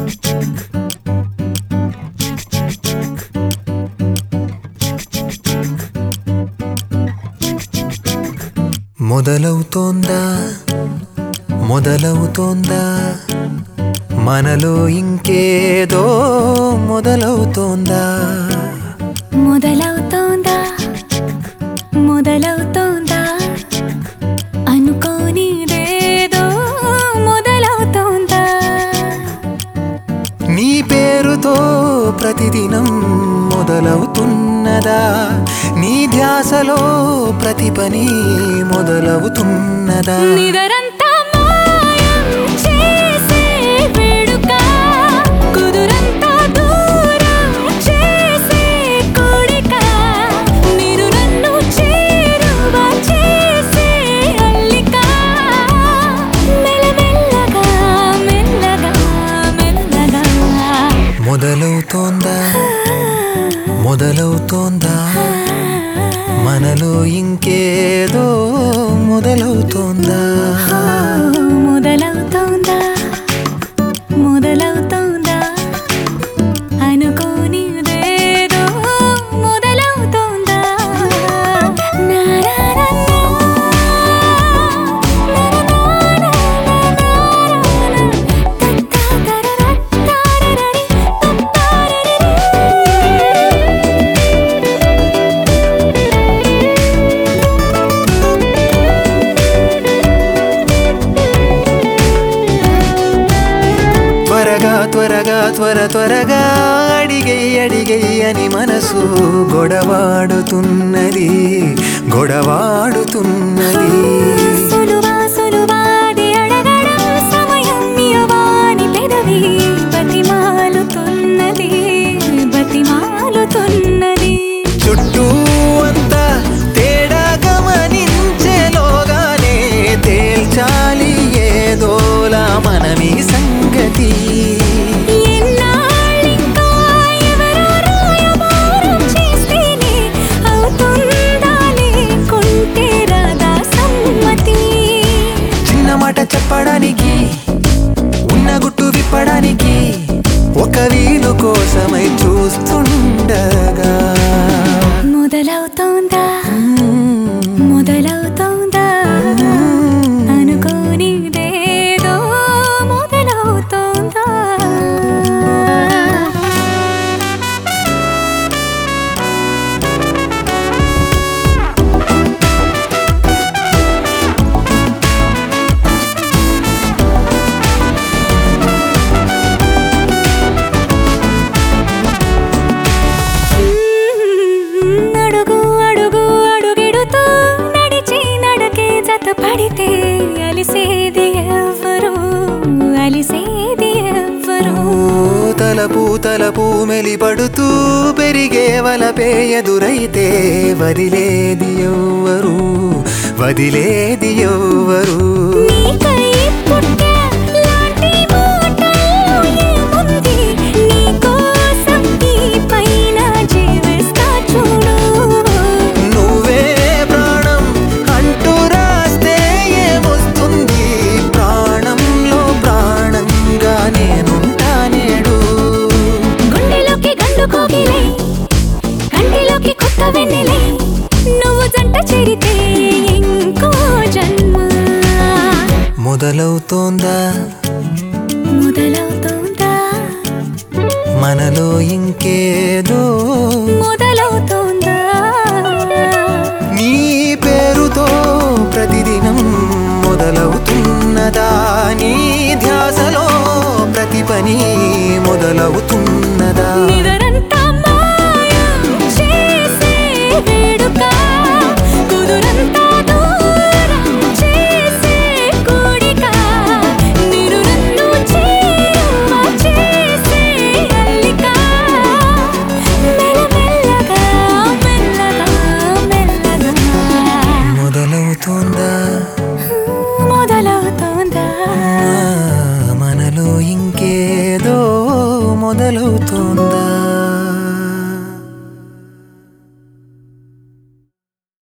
మొదలవుతోందా మొదలవుతోందా మనలో ఇంకేదో మొదలవుతోందా మొదలవుతోందా మొదలవుతోందా అనుకోనిదేదో మొదలవుతోందా నీ పేరుతో ప్రతిదినం మొదలవుతున్నదా నీ ధ్యాసలో ప్రతి పని మొదలవుతున్నదా నిదరంతా మాయం చేసే వేడుక కుదురంతా దూరం చేసే కోడిక మీరు నన్ను చేరువ చేసే అల్లిక మెల్లమెల్లగా మెల్లగా మెల్లగా మొదలవుతోందా మొదలవుతోందా మనలో ఇంకేదో మొదలవుతోందా మొదలవుతోందా మొదలవుతోందా అనుకోనిదేదో మొదలవుతోందా త్వరగా త్వరగా త్వర త్వరగా అడిగై అడిగై అని మనసు గొడవాడుతున్నది గొడవాడుతున్నది సులువా సులువాది అడగడం సమయం ఇవ్వని పెదవి బతిమాలుతున్నది బతిమాలుతున్నది చుట్టూ అంతా తేడా గమనించేలోగానే తేల్చాలి ఏదోలా మనమీ సంగతి ఎన్నాళ్ళింకా ఎవరో రాయబారం చేస్తేనే అవుతుందా లేకుంటే రాదా సమ్మతి చిన్న మాట చెప్పడానికి ఉన్న గుట్టు విప్పడానికి ఒక వీలు కోసమై చూస్తుండగా మొదలవుతోందా మొదలవుతోందా అనుకోనిదేదో మొదలవుతోందా అడుగు అడుగు అడుగిడుతూ నడిచి నడకే జత పడితే అలిసేది ఎవ్వరు అలిసేది ఎవ్వరు ఓ తలపు తలపు మెలిపడుతూ పెరిగే వలపే ఎదురైతే వదిలేది ఎవ్వరు వదిలేది ఎవ్వరు నీకై పుట్టే లాంటి మాటల్లో ఏముంది? నీకోసం ఈ పైన జీవిస్తా చూడు నువ్వే ప్రాణం అంటూ రాస్తే ఏమొస్తుంది ప్రాణంలో ప్రాణంగా నేనుంటా నేడు గుండెలోకి గండు కోగిలై కంటిలోకి కొత్త వెన్నెలై నువ్వు జంట చేరితే ఇంకో జన్మ మొదలవుతోందా మొదలవుతోందా మనలో ఇంకేదో మొదలవుతోందా నీ పేరుతో ప్రతిదినం మొదలవుతున్నదా నీ ధ్యాసలో ప్రతి పని మొదలవుతున్నదా